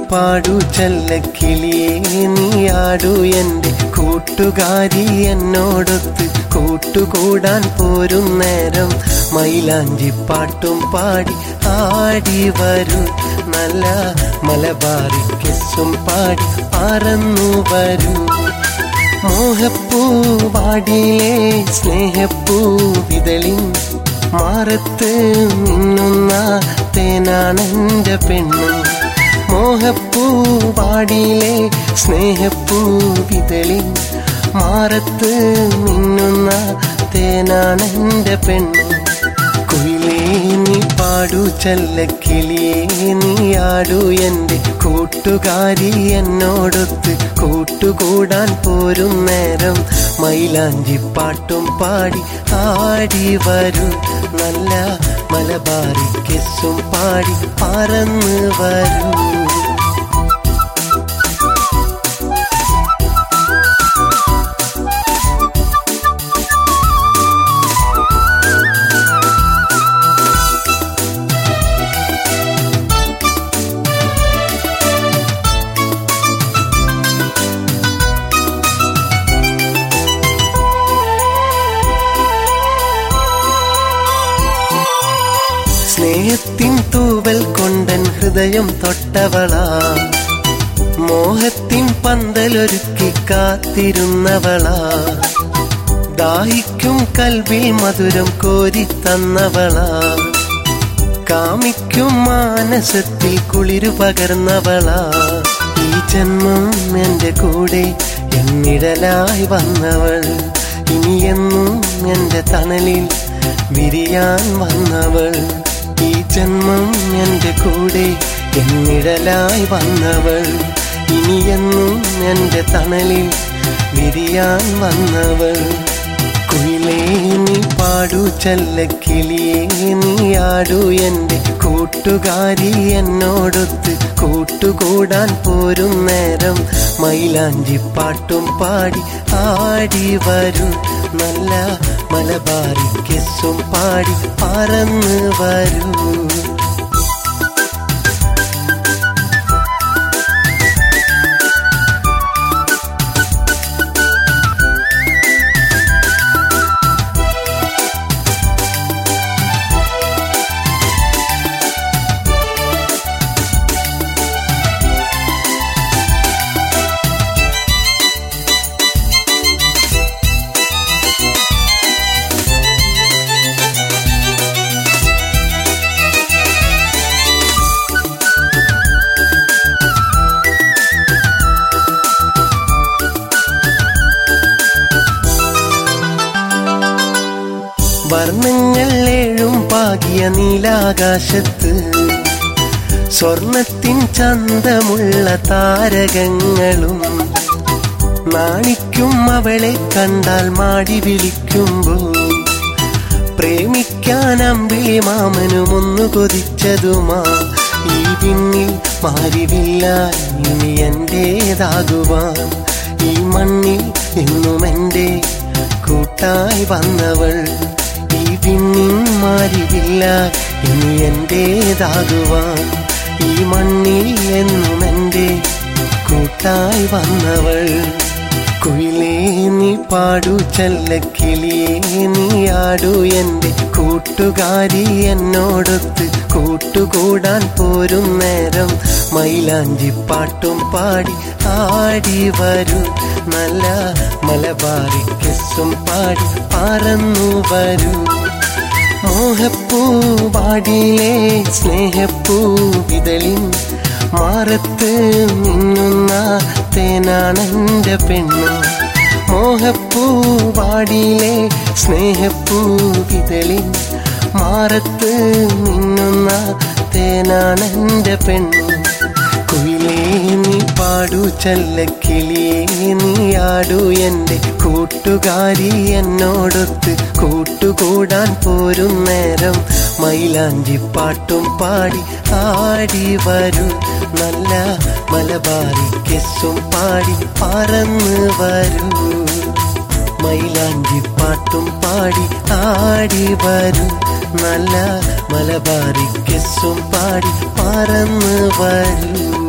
പാടു ചെല്ലക്കിളിയേ നീ ആടു എൻ്റെ കൂട്ടുകാരി എന്നോടൊത്ത് കൂട്ടുകൂടാൻ പോരും നേരം മൈലാഞ്ചി പാട്ടും പാടി ആടി വരൂ നല്ല മലബാറി കിസ്സും പാടി പറന്നു വരൂ മോഹപ്പൂ വാടിയിലെ സ്നേഹപ്പൂ വിതളിൻ മാറത്ത് മിന്നുന്ന തേനാണെൻ്റെ പെണ്ണു മോഹപ്പൂ വാടിയിലെ സ്നേഹപ്പൂ വിതളിൻ മാറത്ത് മിന്നുന്ന തേനാണെൻ്റെ പെണ്ണു കുയിലേ നീ പാടു ചെല്ലക്കിളിയേ നീ ആടു എൻ്റെ കൂട്ടുകാരി എന്നോടൊത്ത് കൂട്ടുകൂടാൻ പോരും നേരം മൈലാഞ്ചി പാട്ടും പാടി ആടി വരൂ നല്ല മലബാറി കിസ്സും പാടി പറന്ന് വരൂ സ്നേഹത്തിൻ തൂവൽ കൊണ്ടൻ ഹൃദയം തൊട്ടവളാ മോഹത്തിൻ പന്തലൊരുക്കി കാത്തിരുന്നവളാ ദാഹിക്കും കൽവിൽ മധുരം കോരി തന്നവളാ കാമിക്കും മാനസത്തിൽ കുളിരു പകർന്നവളാ ഈ ജന്മം എന്റെ കൂടെ എന്നിഴലായി വന്നവൾ ഇനിയെന്നും എന്റെ തണലിൽ വിരിയാൻ വന്നവൾ ഈ ജന്മം എന്റെ കൂടെ എന്നിഴലായി വന്നവൾ ഇനിയെന്നും എന്റെ തണലിൽ വിരിയാൻ വന്നവൾ കുയിലേ നീ പാടു ചെല്ലക്കിളിയേ നീ ആടു എൻ്റെ കൂട്ടുകാരി എന്നോടൊത്ത് കൂട്ടുകൂടാൻ പോരും നേരം മൈലാഞ്ചി പാട്ടും പാടി ആടി വരൂ നല്ല മലബാറി കിസ്സും പാടി പറന്ന് വരൂ വർണ്ണങ്ങൾ ഏഴും പാകിയ നീലാകാശത്ത് സ്വർണത്തിൻ ചന്തമുള്ള താരകങ്ങളും നാണിക്കും അവളെ കണ്ടാൽ മാടി വിളിക്കുമ്പോൾ പ്രേമിക്കാൻ അമ്പിളി മാമനും ഒന്ന് കൊതിച്ചതുമാ ഈ പിന്നിൽ മാരിവില്ല ഇനി എന്റേതാകുവാൻ ഈ മണ്ണിൽ എന്നും എൻ്റെ കൂട്ടായി വന്നവൾ ഈ പിന്നിൽ മാരിവില്ല ഇനി എന്റേതാകുവാൻ ഈ മണ്ണിൽ എന്നും എൻ്റെ കൂട്ടായി വന്നവൾ കുയിലേ നീ പാടു ചെല്ലക്കിളിയേ നീ ആടു എൻ്റെ കൂട്ടുകാരി എന്നോടൊത്ത് കൂട്ടുകൂടാൻ പോരും നേരം മൈലാഞ്ചി പാട്ടും പാടി ആടി വരൂ നല്ല മലബാറി കിസ്സും പാടി പറന്നു വരൂ മോഹപ്പൂ വാടിയിലെ സ്നേഹപ്പൂ വിതളിൻ മാറത്ത് മിന്നുന്ന തേനാണെന്റെ പെണ്ണു മോഹപ്പൂ വാടിയിലെ സ്നേഹപ്പൂ വിതളിൻ മാറത്ത് മിന്നുന്ന തേനാണെന്റെ പെണ്ണു കുയിലേ നീ പാടു ചെല്ലക്കിളിയേ നീ ആടു എൻ്റെ കൂട്ടുകാരി എന്നോടൊത്ത് കൂട്ടുകൂടാൻ പോരും നേരം മൈലാഞ്ചി പാട്ടും പാടി ആടി വരൂ നല്ല മലബാറി കിസ്സും പാടി പറന്ന് വരൂ മൈലാഞ്ചി പാട്ടും പാടി ആടി വരൂ നല്ല മലബാറി കിസ്സും പാടി പറന്ന് വരൂ